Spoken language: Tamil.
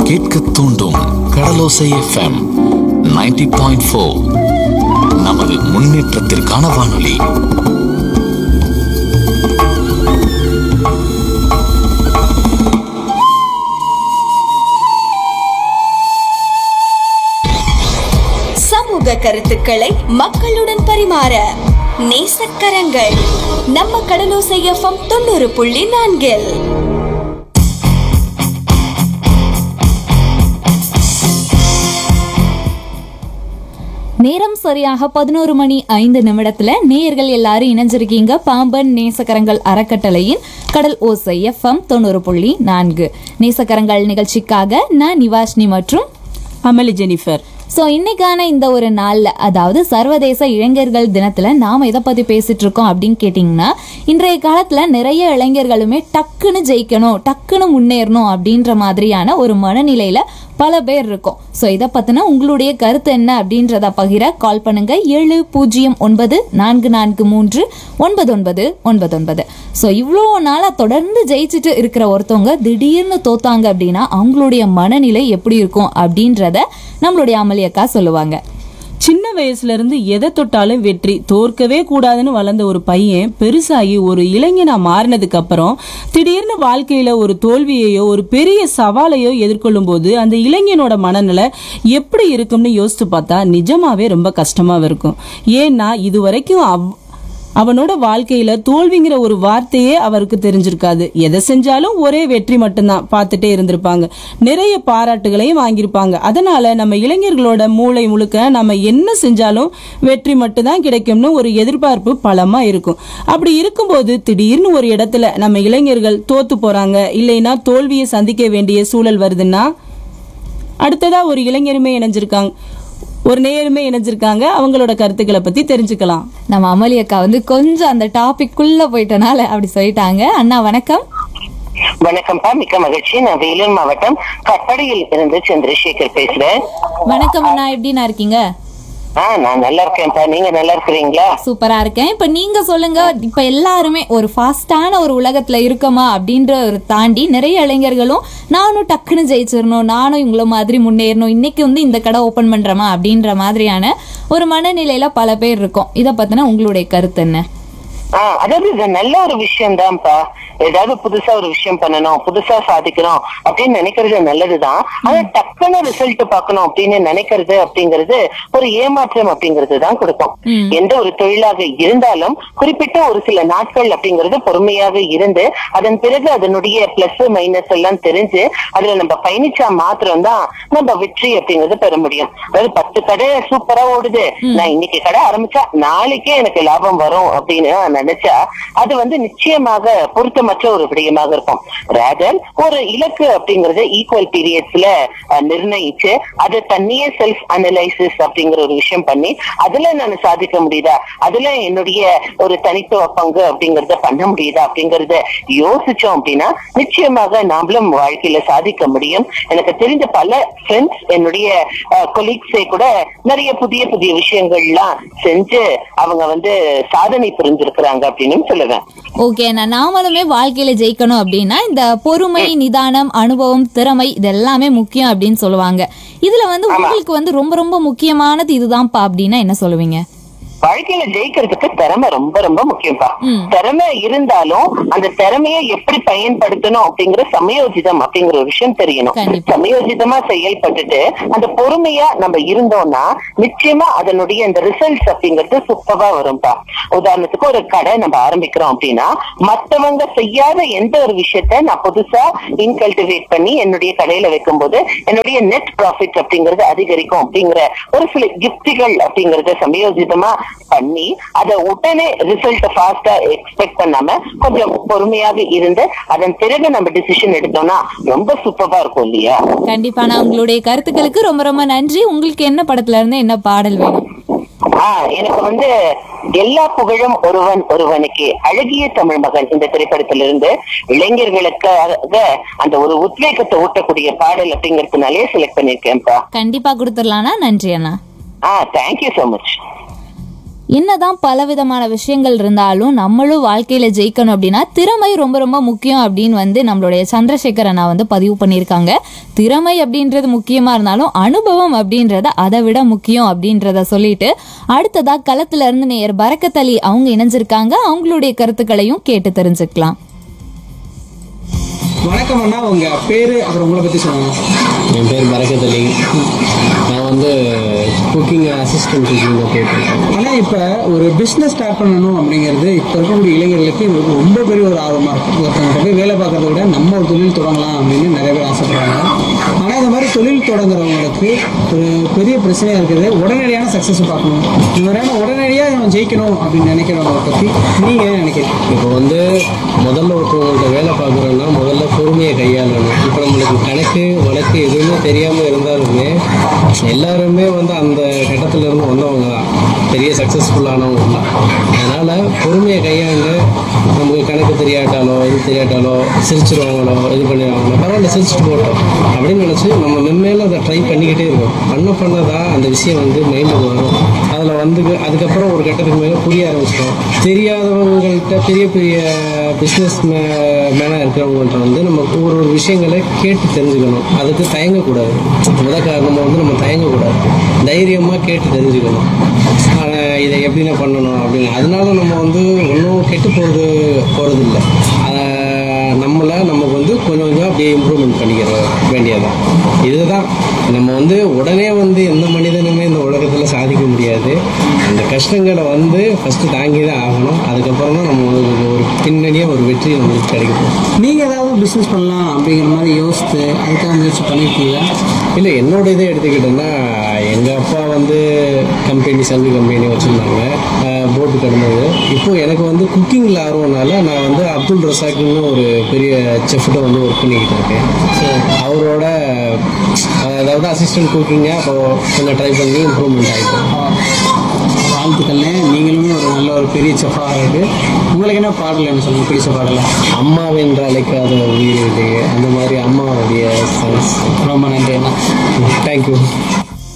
கேட்க தூண்டும் கடலோசை எஃப்எம் 90.4 பாயிண்ட் நமது முன்னேற்றத்திற்கான வானொலி சமூக கருத்துக்களை மக்களுடன் பரிமாற நேசக்கரங்கள் நம்ம கடலோசை எஃப்எம் தொண்ணூறு புள்ளி நான்கில் நேரம் சரியாக பதினோரு மணி ஐந்து நிமிடத்துல நேயர்கள் எல்லாரும் இணைஞ்சிருக்கீங்க பாம்பன் நேசக்கரங்கள் அறக்கட்டளையின் கடல் ஓசை எஃப்எம் தொண்ணூறு புள்ளி நான்கு நேசக்கரங்கள் நிகழ்ச்சிக்காக நான் நிவாஷினி மற்றும் அமளி ஜெனிஃபர் ஸோ இன்னைக்கான இந்த ஒரு நாளில் அதாவது சர்வதேச இளைஞர்கள் தினத்தில் நாம் எதை பற்றி பேசிட்டு இருக்கோம் அப்படின்னு கேட்டிங்கன்னா இன்றைய காலத்தில் நிறைய இளைஞர்களுமே டக்குன்னு ஜெயிக்கணும் டக்குன்னு முன்னேறணும் அப்படின்ற மாதிரியான ஒரு மனநிலையில் பல பேர் இருக்கும் ஸோ இதை பற்றின உங்களுடைய கருத்து என்ன அப்படின்றத பகிர கால் பண்ணுங்க ஏழு பூஜ்ஜியம் ஒன்பது நான்கு நான்கு மூன்று ஒன்பது ஒன்பது ஒன்பது ஒன்பது ஸோ இவ்வளோ நாளாக தொடர்ந்து ஜெயிச்சுட்டு இருக்கிற ஒருத்தவங்க திடீர்னு தோத்தாங்க அப்படின்னா அவங்களுடைய மனநிலை எப்படி இருக்கும் அப்படின்றத நம்மளுடைய அமளியக்கா சொல்லுவாங்க சின்ன வயசுல இருந்து எதை தொட்டாலும் வெற்றி தோற்கவே கூடாதுன்னு வளர்ந்த ஒரு பையன் பெருசாகி ஒரு இளைஞனா மாறினதுக்கு அப்புறம் திடீர்னு வாழ்க்கையில ஒரு தோல்வியையோ ஒரு பெரிய சவாலையோ எதிர்கொள்ளும் போது அந்த இளைஞனோட மனநிலை எப்படி இருக்கும்னு யோசிச்சு பார்த்தா நிஜமாவே ரொம்ப கஷ்டமா இருக்கும் ஏன்னா இது வரைக்கும் அவ் அவனோட வாழ்க்கையில தோல்விங்கிற ஒரு வார்த்தையே அவருக்கு தெரிஞ்சிருக்காது எதை செஞ்சாலும் ஒரே வெற்றி மட்டும்தான் பார்த்துட்டே இருந்திருப்பாங்க நிறைய பாராட்டுகளையும் வாங்கியிருப்பாங்க அதனால நம்ம இளைஞர்களோட மூளை முழுக்க நம்ம என்ன செஞ்சாலும் வெற்றி மட்டும்தான் கிடைக்கும்னு ஒரு எதிர்பார்ப்பு பலமா இருக்கும் அப்படி இருக்கும்போது திடீர்னு ஒரு இடத்துல நம்ம இளைஞர்கள் தோத்து போறாங்க இல்லைன்னா தோல்வியை சந்திக்க வேண்டிய சூழல் வருதுன்னா அடுத்ததா ஒரு இளைஞருமே இணைஞ்சிருக்காங்க ஒரு நேயருமே இணைஞ்சிருக்காங்க அவங்களோட கருத்துக்களை பத்தி தெரிஞ்சுக்கலாம் நம்ம அமளி அக்கா வந்து கொஞ்சம் அந்த டாபிக் உள்ள போயிட்டனால அப்படி சொல்லிட்டாங்க அண்ணா வணக்கம் வணக்கம்ப்பா மிக்க மகிழ்ச்சி நான் வேலூர் மாவட்டம் கட்டடையில் இருந்து சந்திரசேகர் பேசுறேன் வணக்கம் அண்ணா எப்படிண்ணா இருக்கீங்க ஆ நான் நல்லா இருக்கேன்ப்பா நீங்க நல்லா இருக்கிறீங்களா சூப்பரா இருக்கேன் இப்ப நீங்க சொல்லுங்க இப்ப எல்லாருமே ஒரு ஃபாஸ்டான ஒரு உலகத்துல இருக்கமா அப்படின்ற ஒரு தாண்டி நிறைய இளைஞர்களும் நானும் டக்குன்னு ஜெயிச்சிடணும் நானும் இவங்கள மாதிரி முன்னேறணும் இன்னைக்கு வந்து இந்த கடை ஓபன் பண்றோமா அப்படின்ற மாதிரியான ஒரு மனநிலையில பல பேர் இருக்கும் இத பத்தின உங்களுடைய கருத்து என்ன ஆ அதாவது இது நல்ல ஒரு விஷயம் தான்ப்பா ஏதாவது புதுசா ஒரு விஷயம் பண்ணணும் புதுசா சாதிக்கணும் அப்படின்னு நினைக்கிறது நல்லதுதான் ஆனா டக்குன்னு ரிசல்ட் பார்க்கணும் அப்படின்னு நினைக்கிறது அப்படிங்கிறது ஒரு ஏமாற்றம் அப்படிங்கிறது தான் கொடுக்கும் எந்த ஒரு தொழிலாக இருந்தாலும் குறிப்பிட்ட ஒரு சில நாட்கள் அப்படிங்கிறது பொறுமையாக இருந்து அதன் பிறகு அதனுடைய பிளஸ் மைனஸ் எல்லாம் தெரிஞ்சு அதுல நம்ம பயணிச்சா மாத்திரம் தான் நம்ம வெற்றி அப்படிங்கறது பெற முடியும் அதாவது பத்து கடை சூப்பரா ஓடுது நான் இன்னைக்கு கடை ஆரம்பிச்சா நாளைக்கே எனக்கு லாபம் வரும் அப்படின்னு நான் நினைச்சா அது வந்து நிச்சயமாக பொருத்தமற்ற ஒரு விடயமாக இருக்கும் ரேதர் ஒரு இலக்கு அப்படிங்கறது ஈக்குவல் பீரியட்ஸ்ல நிர்ணயிச்சு அதை தண்ணியே செல்ஃப் அனலைசிஸ் அப்படிங்கிற ஒரு விஷயம் பண்ணி அதுல நான் சாதிக்க முடியுதா அதுல என்னுடைய ஒரு தனித்துவ பங்கு அப்படிங்கறத பண்ண முடியுதா அப்படிங்கறத யோசிச்சோம் அப்படின்னா நிச்சயமாக நாமளும் வாழ்க்கையில சாதிக்க முடியும் எனக்கு தெரிந்த பல ஃப்ரெண்ட்ஸ் என்னுடைய கொலீக்ஸே கூட நிறைய புதிய புதிய விஷயங்கள்லாம் செஞ்சு அவங்க வந்து சாதனை புரிஞ்சிருக்கிறாங்க அப்படின்னு சொல்லுவேன் ஓகே நான் நாமளுமே வாழ்க்கையில ஜெயிக்கணும் அப்படின்னா இந்த பொறுமை நிதானம் அனுபவம் திறமை இது எல்லாமே முக்கியம் அப்படின்னு சொல்லுவாங்க இதுல வந்து உங்களுக்கு வந்து ரொம்ப ரொம்ப முக்கியமானது இதுதான்ப்பா அப்படின்னா என்ன சொல்லுவீங்க வாழ்க்கையில ஜெயிக்கிறதுக்கு திறமை ரொம்ப ரொம்ப முக்கியம்ப்பா திறமை இருந்தாலும் அந்த திறமையை எப்படி பயன்படுத்தணும் அப்படிங்கிற சமயோஜிதம் அப்படிங்கிற ஒரு விஷயம் தெரியணும் கண்டிப்பா. சமயோஜிதமா செயல்பட்டுட்டு அந்த பொறுமையா நம்ம இருந்தோம்னா நிச்சயமா அதனுடைய அந்த ரிசல்ட்ஸ் அப்படிங்கிறது சூப்பரா வரும்பா உதாரணத்துக்கு ஒரு கடை நம்ம ஆரம்பிக்கிறோம் அப்படின்னா மத்தவங்க செய்யாத எந்த ஒரு விஷயத்த நான் புதுசா இன்கல்டிவேட் பண்ணி என்னுடைய கடையில வைக்கும்போது என்னுடைய நெட் ப்ராஃபிட் அப்படிங்கிறது அதிகரிக்கும் அப்படிங்கிற ஒரு சில கிஃப்டிகள் அப்படிங்கறத சமயோஜிதமா பண்ணி அதை உடனே ரிசல்ட் ஃபாஸ்டா எக்ஸ்பெக்ட் பண்ணாம கொஞ்சம் பொறுமையாக இருந்து அதன் பிறகு நம்ம டிசிஷன் எடுத்தோம்னா ரொம்ப சூப்பரா இருக்கும் இல்லையா கண்டிப்பா நான் உங்களுடைய கருத்துக்களுக்கு ரொம்ப ரொம்ப நன்றி உங்களுக்கு என்ன படத்துல இருந்து என்ன பாடல் வேணும் ஆஹ் எனக்கு வந்து எல்லா புகழும் ஒருவன் ஒருவனுக்கு அழகிய தமிழ் மகன் இந்த திரைப்படத்திலிருந்து இளைஞர்களுக்காக அந்த ஒரு உத்வேகத்தை ஊட்டக்கூடிய பாடல் அப்படிங்கறதுனாலே செலக்ட் பண்ணிருக்கேன்ப்பா கண்டிப்பா கொடுத்துடலாம்னா நன்றி அண்ணா ஆஹ் தேங்க்யூ so மச் என்னதான் பலவிதமான விஷயங்கள் இருந்தாலும் நம்மளும் வாழ்க்கையில ஜெயிக்கணும் அப்படின்னா திறமை ரொம்ப ரொம்ப முக்கியம் அப்படின்னு வந்து நம்மளுடைய சந்திரசேகர் அண்ணா வந்து பதிவு பண்ணியிருக்காங்க திறமை அப்படின்றது முக்கியமா இருந்தாலும் அனுபவம் அப்படின்றத அதை விட முக்கியம் அப்படின்றத சொல்லிட்டு அடுத்ததா களத்துல இருந்து நேயர் பரக்கத்தலி அவங்க இணைஞ்சிருக்காங்க அவங்களுடைய கருத்துக்களையும் கேட்டு தெரிஞ்சுக்கலாம் வணக்கம் அண்ணா உங்க பேரு அப்புறம் உங்களை பத்தி சொல்லுங்க என் பேர் பரக்கத் அலி நான் வந்து குக்கிங் அசிஸ்டன்ட் குக்கிங் போயிட்டுருக்கேன் ஆனா இப்ப ஒரு பிசினஸ் ஸ்டார்ட் பண்ணணும் அப்படிங்கிறது இப்ப இருக்கக்கூடிய இளைஞர்களுக்கு இது ரொம்ப பெரிய ஒரு ஆர்வமா இருக்கு ஒருத்தவங்க போய் வேலை பார்க்கறத விட நம்ம ஒரு தொழில் தொடங்கலாம் அப்படின்னு நிறைய பேர் ஆசைப்படுறாங்க ஆனா இந்த மாதிரி தொழில் தொடங்குறவங்களுக்கு ஒரு பெரிய பிரச்சனையா இருக்குது உடனடியான சக்சஸ் பார்க்கணும் இந்த மாதிரியான உடனடியா நம்ம ஜெயிக்கணும் அப்படின்னு நினைக்கிறவங்களை பத்தி நீங்க என்ன நினைக்கிறீங்க இப்போ வந்து முதல்ல ஒருத்தவங்கள்ட்ட வேலை பார்க்குறோன்னா முதல்ல பொறுமையை கையாளணும் இப்போ நம்மளுக்கு கணக்கு வழக்கு எதுவுமே தெரியாமல் இருந்தாலுமே எல்லாருமே வந்து அந்த கட்டத்துல இருந்து வந்தவங்க தான் பெரிய சக்ஸஸ்ஃபுல்லானவங்க தான் அதனால் பொறுமையை கையாண்டு நமக்கு கணக்கு தெரியாட்டாலோ இது தெரியாட்டாலோ சிரிச்சிருவாங்களோ இது பண்ணிடுவாங்களோ பரவாயில்ல சிரிச்சுட்டு போட்டோம் அப்படின்னு நினச்சி நம்ம மென்மேலும் அதை ட்ரை பண்ணிக்கிட்டே இருக்கோம் பண்ண பண்ண தான் அந்த விஷயம் வந்து மைண்டுக்கு வரும் அதில் வந்து அதுக்கப்புறம் ஒரு கட்டத்துக்கு மேலே புரிய ஆரம்பிச்சிட்டோம் தெரியாதவங்கள்ட்ட பெரிய பெரிய பிஸ்னஸ் மேனாக இருக்கிறவங்கள்ட்ட வந்து நம்ம ஒரு ஒரு விஷயங்களை கேட்டு தெரிஞ்சுக்கணும் அதுக்கு தயங்கக்கூடாது முத காரணமாக வந்து நம்ம தயங்கக்கூடாது தைரியமாக கேட்டு தெரிஞ்சுக்கணும் ஆஹ் இதை எப்படின்னா பண்ணணும் அப்படின்னு அதனால நம்ம வந்து ஒன்றும் கெட்டு போகிறது போகிறது இல்லை நம்மளை நமக்கு வந்து கொஞ்சம் கொஞ்சம் அப்படியே இம்ப்ரூவ்மெண்ட் பண்ணிக்கிற வேண்டியதான் இதுதான் நம்ம வந்து உடனே வந்து எந்த மனிதனுமே இந்த உலகத்தில் சாதிக்க முடியாது அந்த கஷ்டங்களை வந்து ஃபஸ்ட்டு தாங்கி தான் ஆகணும் அதுக்கப்புறம் தான் நம்ம ஒரு ஒரு பின்னணியாக ஒரு வெற்றி நம்மளுக்கு கிடைக்கும் நீங்க ஏதாவது பிசினஸ் பண்ணலாம் அப்படிங்கிற மாதிரி யோசித்து அதுக்காக முயற்சி பண்ணிருக்கீங்களா இல்லை என்னோட இதை எடுத்துக்கிட்டோன்னா எங்கள் அப்பா வந்து கம்பெனி சங்கு கம்பெனி வச்சுருந்தாங்க போட்டு கடந்தது இப்போ எனக்கு வந்து குக்கிங்கில் ஆர்வம்னால நான் வந்து அப்துல் ரசாக்னு ஒரு பெரிய செஃப்கிட்ட வந்து ஒர்க் பண்ணிக்கிட்டு இருக்கேன் அவரோட அதாவது அசிஸ்டன்ட் குக்கிங்காக அப்போ கொஞ்சம் ட்ரை பண்ணி இம்ப்ரூவ்மெண்ட் ஆகிட்டோம் வாழ்த்துக்கள்னே நீங்களுமே ஒரு நல்ல ஒரு பெரிய செஃபாக இருக்கு உங்களுக்கு என்ன பாடல் என்ன சொல்லுங்க பிடிச்ச பாடல அம்மாவென்று அழைக்காத உயிரிலே அந்த மாதிரி அம்மாவுடைய சாங்ஸ் ரொம்ப நன்றி அண்ணா தேங்க்யூ